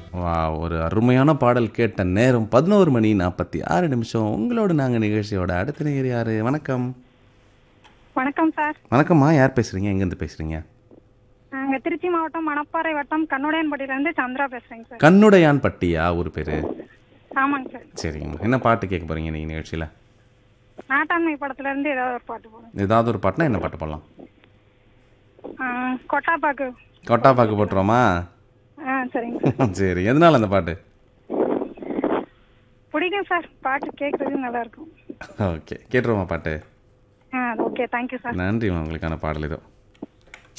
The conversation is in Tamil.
வா ஒரு அருமையான பாடல் கேட்ட நேரம் பதினோரு மணி நாற்பத்தி ஆறு நிமிஷம் உங்களோட நாங்கள் நிகழ்ச்சியோட அடுத்த நேர் யாரு வணக்கம் வணக்கம் சார் வணக்கம்மா யார் பேசுறீங்க எங்கேருந்து பேசுறீங்க நாங்க திருச்சி மாவட்டம் மணப்பாறை வட்டம் கண்ணுடையன்பட்டியில இருந்து சந்திரா பேசுறேங்க சார் கண்ணுடையான் பட்டியா ஒரு பேர் ஆமாங்க சார் சரிங்கம்மா என்ன பாட்டு கேட்க போறீங்க நீங்கள் நிகழ்ச்சியில் நாட்டாண்மை படத்துல இருந்து ஏதாவது ஒரு பாட்டு போடுங்க ஏதாவது ஒரு பாட்டுனா என்ன பாட்டு பாடலாம் ஆ, கொட்டாப்பாக்கு கொட்டா பாக்கு போட்டுருவோமா ஆ சரிங்க சரி எதனால அந்த பாட்டு பிடிக்கும் சார் பாட்டு கேட்கறது நல்லா இருக்கும் ஓகே கேட்டுருவோமா பாட்டு ஆ ஓகே தேங்க்யூ சார் நன்றிம்மா உங்களுக்கான பாடல் இதோ